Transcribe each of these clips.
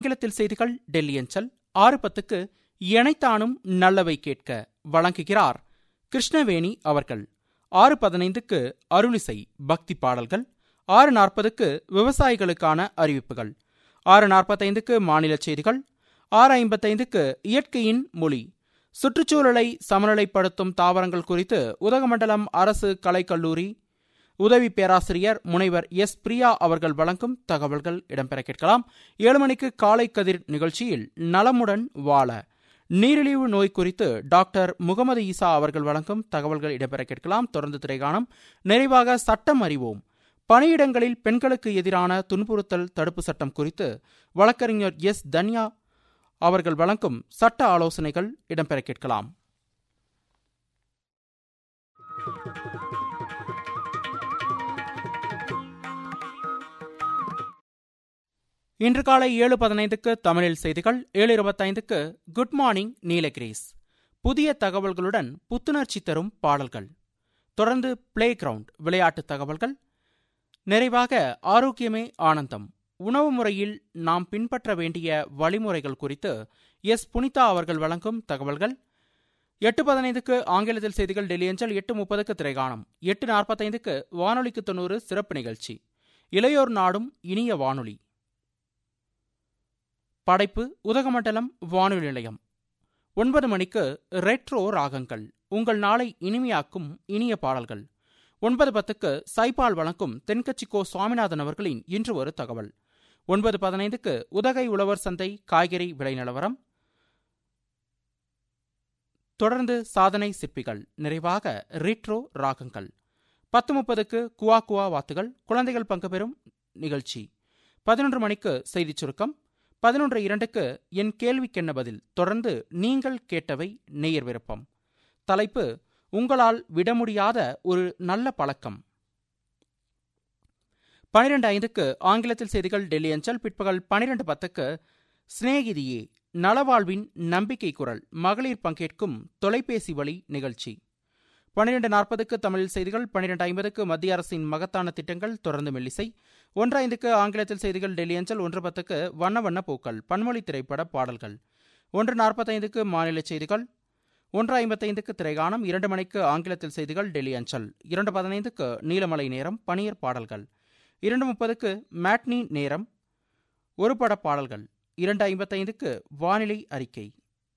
ஆங்கிலத்தில் செய்திகள் டெல்லி அஞ்சல் ஆறு பத்துக்கு எனைத்தானும் நல்லவை கேட்க வழங்குகிறார் கிருஷ்ணவேணி அவர்கள் ஆறு பதினைந்துக்கு அருளிசை பக்தி பாடல்கள் ஆறு நாற்பதுக்கு விவசாயிகளுக்கான அறிவிப்புகள் ஆறு நாற்பத்தைந்துக்கு மாநில செய்திகள் ஆறு ஐம்பத்தைந்துக்கு இயற்கையின் மொழி சுற்றுச்சூழலை சமநிலைப்படுத்தும் தாவரங்கள் குறித்து உதகமண்டலம் அரசு கலைக்கல்லூரி உதவி பேராசிரியர் முனைவர் எஸ் பிரியா அவர்கள் வழங்கும் தகவல்கள் இடம்பெற கேட்கலாம் ஏழு மணிக்கு காலை கதிர் நிகழ்ச்சியில் நலமுடன் வாழ நீரிழிவு நோய் குறித்து டாக்டர் முகமது ஈசா அவர்கள் வழங்கும் தகவல்கள் இடம்பெற கேட்கலாம் தொடர்ந்து திரைகாணம் நிறைவாக சட்டம் அறிவோம் பணியிடங்களில் பெண்களுக்கு எதிரான துன்புறுத்தல் தடுப்பு சட்டம் குறித்து வழக்கறிஞர் எஸ் தன்யா அவர்கள் வழங்கும் சட்ட ஆலோசனைகள் இடம்பெற கேட்கலாம் இன்று காலை ஏழு பதினைந்துக்கு தமிழில் செய்திகள் ஏழு இருபத்தைந்துக்கு குட் மார்னிங் நீலகிரீஸ் புதிய தகவல்களுடன் புத்துணர்ச்சி தரும் பாடல்கள் தொடர்ந்து பிளே கிரவுண்ட் விளையாட்டு தகவல்கள் நிறைவாக ஆரோக்கியமே ஆனந்தம் உணவு முறையில் நாம் பின்பற்ற வேண்டிய வழிமுறைகள் குறித்து எஸ் புனிதா அவர்கள் வழங்கும் தகவல்கள் எட்டு பதினைந்துக்கு ஆங்கிலத்தில் செய்திகள் டெல்லி அஞ்சல் எட்டு முப்பதுக்கு திரைகாணம் எட்டு நாற்பத்தைந்துக்கு வானொலிக்கு தொண்ணூறு சிறப்பு நிகழ்ச்சி இளையோர் நாடும் இனிய வானொலி படைப்பு உதகமண்டலம் வானொலி நிலையம் ஒன்பது மணிக்கு ரெட்ரோ ராகங்கள் உங்கள் நாளை இனிமையாக்கும் இனிய பாடல்கள் ஒன்பது பத்துக்கு சைபால் வழங்கும் தென்கட்சிக்கோ சுவாமிநாதன் அவர்களின் இன்று ஒரு தகவல் ஒன்பது பதினைந்துக்கு உதகை உழவர் சந்தை காய்கறி விலை நிலவரம் தொடர்ந்து சாதனை சிற்பிகள் நிறைவாக ரிட்ரோ ராகங்கள் பத்து முப்பதுக்கு குவா குவா வாத்துகள் குழந்தைகள் பங்கு பெறும் நிகழ்ச்சி பதினொன்று மணிக்கு செய்திச் சுருக்கம் பதினொன்று இரண்டுக்கு என் கேள்விக்கென்ன பதில் தொடர்ந்து நீங்கள் கேட்டவை நேயர் விருப்பம் தலைப்பு உங்களால் விட முடியாத ஒரு நல்ல பழக்கம் பனிரெண்டு ஐந்துக்கு ஆங்கிலத்தில் செய்திகள் டெல்லி அஞ்சல் பிற்பகல் பனிரெண்டு பத்துக்கு சிநேகிதியே நலவாழ்வின் நம்பிக்கை குரல் மகளிர் பங்கேற்கும் தொலைபேசி வழி நிகழ்ச்சி பனிரெண்டு நாற்பதுக்கு தமிழ் செய்திகள் பனிரெண்டு ஐம்பதுக்கு மத்திய அரசின் மகத்தான திட்டங்கள் தொடர்ந்து மெல்லிசை ஒன்று ஐந்துக்கு ஆங்கிலத்தில் செய்திகள் டெல்லி அஞ்சல் ஒன்று பத்துக்கு வண்ண வண்ண பூக்கள் பன்மொழி திரைப்பட பாடல்கள் ஒன்று நாற்பத்தைந்துக்கு மாநில செய்திகள் ஒன்று ஐம்பத்தைந்துக்கு திரைகாணம் இரண்டு மணிக்கு ஆங்கிலத்தில் செய்திகள் டெல்லி அஞ்சல் இரண்டு பதினைந்துக்கு நீலமலை நேரம் பனியர் பாடல்கள் இரண்டு முப்பதுக்கு மேட்னி நேரம் ஒரு பட பாடல்கள் இரண்டு ஐம்பத்தைந்துக்கு வானிலை அறிக்கை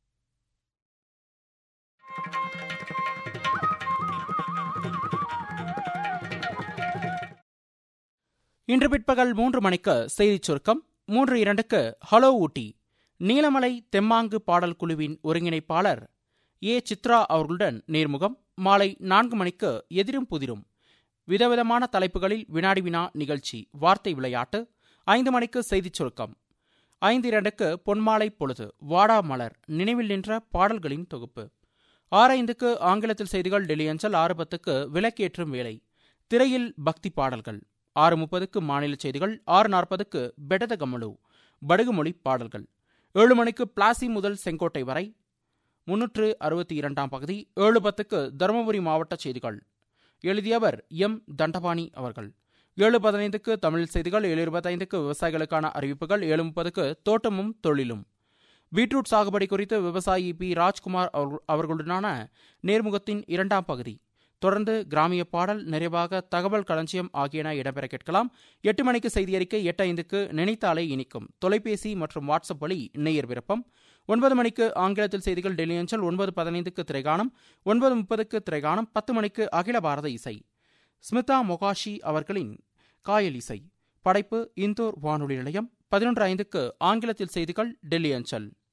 இன்று பிற்பகல் மூன்று மணிக்கு செய்திச் சுருக்கம் மூன்று இரண்டுக்கு ஹலோ ஊட்டி நீலமலை தெம்மாங்கு பாடல் குழுவின் ஒருங்கிணைப்பாளர் ஏ சித்ரா அவர்களுடன் நேர்முகம் மாலை நான்கு மணிக்கு எதிரும் புதிரும் விதவிதமான தலைப்புகளில் வினாடி வினா நிகழ்ச்சி வார்த்தை விளையாட்டு ஐந்து மணிக்கு செய்திச் சுருக்கம் ஐந்து இரண்டுக்கு பொன்மாலை பொழுது வாடா மலர் நினைவில் நின்ற பாடல்களின் தொகுப்பு ஆறு ஐந்துக்கு ஆங்கிலத்தில் செய்திகள் டெல்லி அஞ்சல் ஆறு பத்துக்கு விலக்கேற்றும் வேலை திரையில் பக்தி பாடல்கள் ஆறு முப்பதுக்கு மாநில செய்திகள் ஆறு நாற்பதுக்கு பெடத கமலு படுகுமொழி பாடல்கள் ஏழு மணிக்கு பிளாசி முதல் செங்கோட்டை வரை முன்னூற்று அறுபத்தி இரண்டாம் பகுதி ஏழு பத்துக்கு தருமபுரி மாவட்ட செய்திகள் எழுதியவர் எம் தண்டபாணி அவர்கள் ஏழு பதினைந்துக்கு தமிழ் செய்திகள் ஏழு இருபத்தைந்துக்கு விவசாயிகளுக்கான அறிவிப்புகள் ஏழு முப்பதுக்கு தோட்டமும் தொழிலும் பீட்ரூட் சாகுபடி குறித்து விவசாயி பி ராஜ்குமார் அவர்களுடனான நேர்முகத்தின் இரண்டாம் பகுதி தொடர்ந்து கிராமிய பாடல் நிறைவாக தகவல் களஞ்சியம் ஆகியன இடம்பெற கேட்கலாம் எட்டு மணிக்கு செய்தி அறிக்கை எட்டு ஐந்துக்கு நினைத்தாலே இனிக்கும் தொலைபேசி மற்றும் வாட்ஸ்அப் வழி நேயர் விருப்பம் ஒன்பது மணிக்கு ஆங்கிலத்தில் செய்திகள் டெல்லி அஞ்சல் ஒன்பது பதினைந்துக்கு திரைகாணம் ஒன்பது முப்பதுக்கு திரைகாணம் பத்து மணிக்கு அகில பாரத இசை ஸ்மிதா மொகாஷி அவர்களின் காயல் இசை படைப்பு இந்தோர் வானொலி நிலையம் பதினொன்று ஐந்துக்கு ஆங்கிலத்தில் செய்திகள் டெல்லி அஞ்சல்